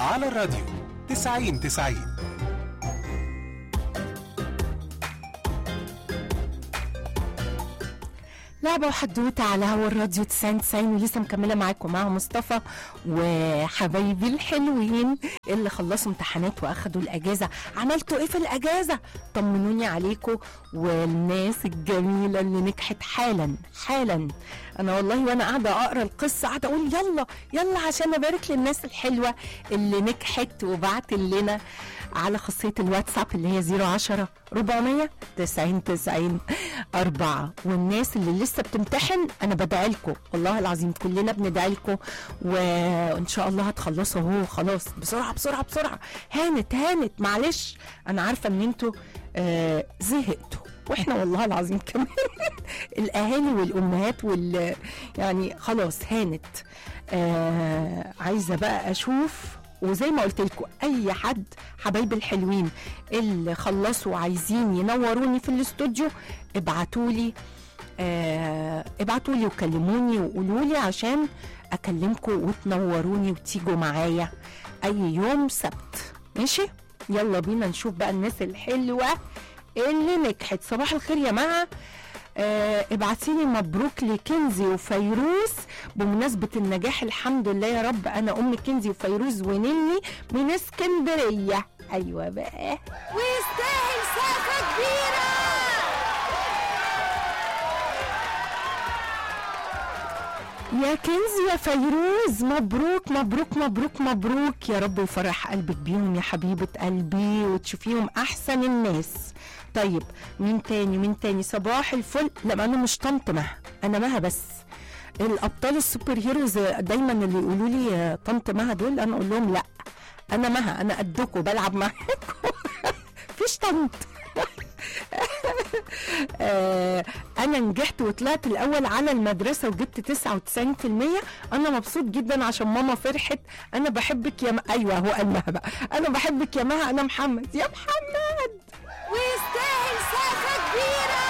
على الراديو 90 90 لعبة وحدوتة على هوا الراديو 90 90 ولسه مكملة معاكم مع مصطفى وحبايبي الحلوين اللي خلصوا امتحانات واخدوا الاجازة عملتوا ايه في الاجازة طمنوني عليكم والناس الجميلة اللي نجحت حالا حالا انا والله وانا قاعدة اقرا القصة قاعدة اقول يلا يلا عشان ابارك للناس الحلوة اللي نجحت وبعت لنا على خاصية الواتساب اللي هي 010 400 90 90 4 والناس اللي لسه بتمتحن انا بدعي لكم والله العظيم كلنا بندعي لكم وان شاء الله هتخلصوا اهو خلاص بسرعه بسرعه بسرعه هانت هانت معلش انا عارفه ان انتوا آه زهقتوا واحنا والله العظيم كمان الاهالي والامهات وال يعني خلاص هانت آه عايزه بقى اشوف وزي ما قلت لكم اي حد حبايب الحلوين اللي خلصوا عايزين ينوروني في الاستوديو ابعتوا لي آه ابعتوا لي وكلموني وقولوا لي عشان اكلمكم وتنوروني وتيجوا معايا اي يوم سبت ماشي يلا بينا نشوف بقى الناس الحلوه اللي نجحت صباح الخير يا جماعه آه ابعتيلي مبروك لكنزي وفيروز بمناسبة النجاح الحمد لله يا رب أنا أم كنزي وفيروز ونيلي من اسكندرية أيوة بقى ويستاهل سقفة كبيرة يا كنزي يا فيروز مبروك مبروك مبروك مبروك يا رب يفرح قلبك بيهم يا حبيبة قلبي وتشوفيهم أحسن الناس طيب مين تاني مين تاني صباح الفل لا ما انا مش طنط مها انا مها بس الابطال السوبر هيروز دايما اللي يقولوا لي طنط مها دول انا اقول لهم لا انا مها انا قدكم بلعب معاكم فيش طنط آه انا نجحت وطلعت الاول على المدرسه وجبت 99% انا مبسوط جدا عشان ماما فرحت انا بحبك يا م... ايوه هو قال مها بقى انا بحبك يا مها انا محمد يا محمد ويستاهل سقفة كبيرة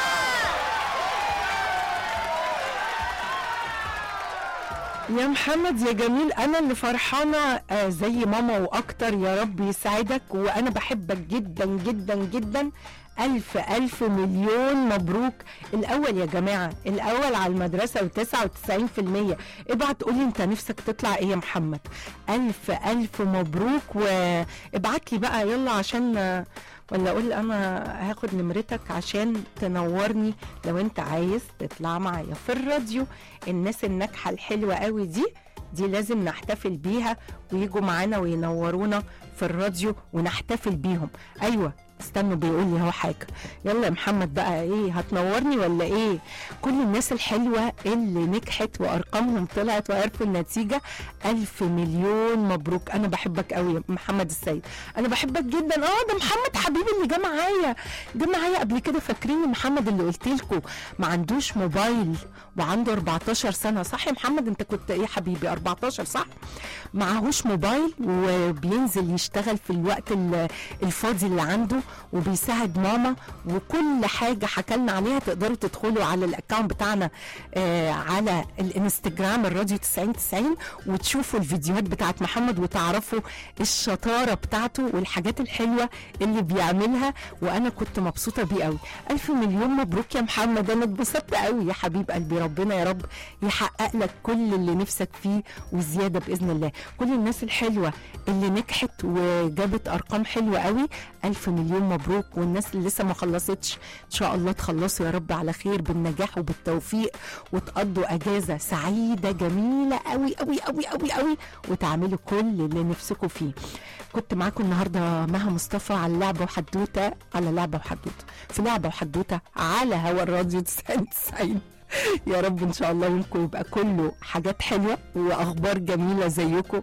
يا محمد يا جميل انا اللي فرحانه آه زي ماما واكتر يا رب يسعدك وانا بحبك جدا جدا جدا ألف ألف مليون مبروك الأول يا جماعة الأول على المدرسة وتسعة وتسعين في المية ابعت قولي أنت نفسك تطلع إيه يا محمد ألف ألف مبروك وابعت لي بقى يلا عشان ولا اقول انا هاخد نمرتك عشان تنورني لو انت عايز تطلع معايا في الراديو الناس الناجحه الحلوه قوي دي دي لازم نحتفل بيها ويجوا معانا وينورونا في الراديو ونحتفل بيهم ايوه استنوا بيقول لي اهو حاجه يلا يا محمد بقى ايه هتنورني ولا ايه كل الناس الحلوه اللي نجحت وارقامهم طلعت وعرفوا النتيجه الف مليون مبروك انا بحبك قوي يا محمد السيد انا بحبك جدا اه ده محمد حبيبي اللي جه معايا جه معايا قبل كده فاكرين محمد اللي قلت لكم ما عندوش موبايل وعنده 14 سنه صح يا محمد انت كنت ايه حبيبي 14 صح معهوش موبايل وبينزل يشتغل في الوقت الفاضي اللي عنده وبيساعد ماما وكل حاجه حكلنا عليها تقدروا تدخلوا على الاكونت بتاعنا آه على الانستجرام الراديو 90 90 وتشوفوا الفيديوهات بتاعت محمد وتعرفوا الشطاره بتاعته والحاجات الحلوه اللي بيعملها وانا كنت مبسوطه بيه قوي الف مليون مبروك يا محمد انا اتبسطت قوي يا حبيب قلبي ربنا يا رب يحقق لك كل اللي نفسك فيه وزياده باذن الله كل الناس الحلوه اللي نجحت وجابت ارقام حلوه قوي الف مليون مبروك والناس اللي لسه ما خلصتش ان شاء الله تخلصوا يا رب على خير بالنجاح وبالتوفيق وتقضوا اجازه سعيده جميله قوي قوي قوي قوي قوي وتعملوا كل اللي نفسكم فيه كنت معاكم النهارده مها مصطفى على لعبه وحدوته على لعبه وحدوته في لعبه وحدوته على هوا الراديو 90 90 يا رب ان شاء الله يومكم يبقى كله حاجات حلوه واخبار جميله زيكم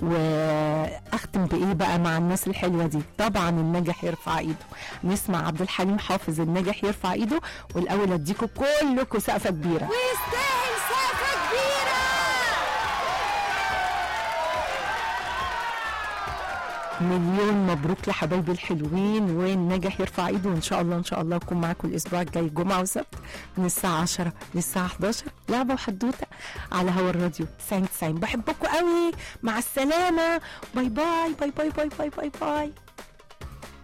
واختم بايه بقى مع الناس الحلوه دي طبعا الناجح يرفع ايده نسمع عبد الحليم حافظ الناجح يرفع ايده والاول اديكم كلكم سقفه كبيره ويستاهل سقفه كبيره مليون مبروك لحبايبي الحلوين والناجح يرفع ايده وان شاء الله ان شاء الله اكون معاكم الاسبوع الجاي جمعه وسبت من الساعه 10 للساعه 11 لعبه وحدوته على هوا الراديو 90 90 بحبكم قوي مع السلامه باي باي باي باي باي باي باي, باي.